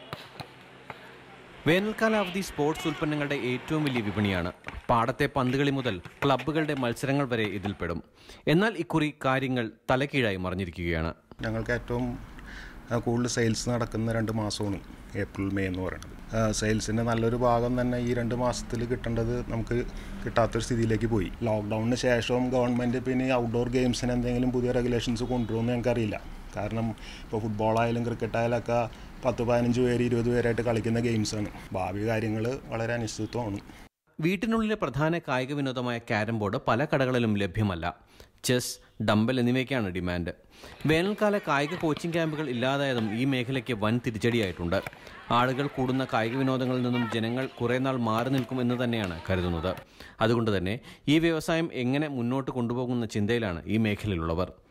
വേനൽക്കാല അവധി സ്പോർട്സ് ഉൽപ്പന്നങ്ങളുടെ ഏറ്റവും വലിയ വിപണിയാണ് പാടത്തെ പന്തുകളി മുതൽ ക്ലബ്ബുകളുടെ മത്സരങ്ങൾ വരെ ഇതിൽപ്പെടും എന്നാൽ ഇക്കുറി കാര്യങ്ങൾ തലകീഴായി മറിഞ്ഞിരിക്കുകയാണ് ഞങ്ങൾക്ക് ഏറ്റവും ആ, കൂടുതൽ സെയിൽസ് നടക്കുന്ന രണ്ട് മാസമാണ് ഏപ്രിൽ മെയ് എന്ന് പറയുന്നത് സെയിൽസിൻ്റെ നല്ലൊരു ഭാഗം തന്നെ ഈ രണ്ട് മാസത്തിൽ കിട്ടേണ്ടത് നമുക്ക് കിട്ടാത്തൊരു സ്ഥിതിയിലേക്ക് പോയി ലോക്ക്ഡൗണിന് ശേഷവും ഗവൺമെൻറ് പിന്നെ ഈ ഔട്ട്ഡോർ ഗെയിംസിന് എന്തെങ്കിലും പുതിയ റെഗുലേഷൻസ് കൊണ്ടുവരുമെന്ന് ഞങ്ങൾക്കറിയില്ല കാരണം ഇപ്പോൾ ഫുട്ബോളായാലും ക്രിക്കറ്റായാലൊക്കെ പത്ത് പതിനഞ്ച് പേര് ഇരുപത് പേരായിട്ട് കളിക്കുന്ന ഗെയിംസാണ് ഭാവി കാര്യങ്ങൾ വളരെ അനിശ്ചിതത്വമാണ് വീട്ടിനുള്ളിലെ പ്രധാന കായിക വിനോദമായ ക്യാരം ബോർഡ് പല കടകളിലും ലഭ്യമല്ല ചെസ് ഡംബൽ എന്നിവയ്ക്കാണ് ഡിമാൻഡ് വേനൽക്കാല കായിക കോച്ചിംഗ് ക്യാമ്പുകൾ ഇല്ലാതായതും ഈ മേഖലയ്ക്ക് വൻ തിരിച്ചടിയായിട്ടുണ്ട് ആളുകൾ കൂടുന്ന കായിക വിനോദങ്ങളിൽ നിന്നും ജനങ്ങൾ കുറേ നാൾ മാറി നിൽക്കും എന്ന് തന്നെയാണ് കരുതുന്നത് അതുകൊണ്ട് തന്നെ ഈ വ്യവസായം എങ്ങനെ മുന്നോട്ട് കൊണ്ടുപോകുന്ന ചിന്തയിലാണ് ഈ മേഖലയിലുള്ളവർ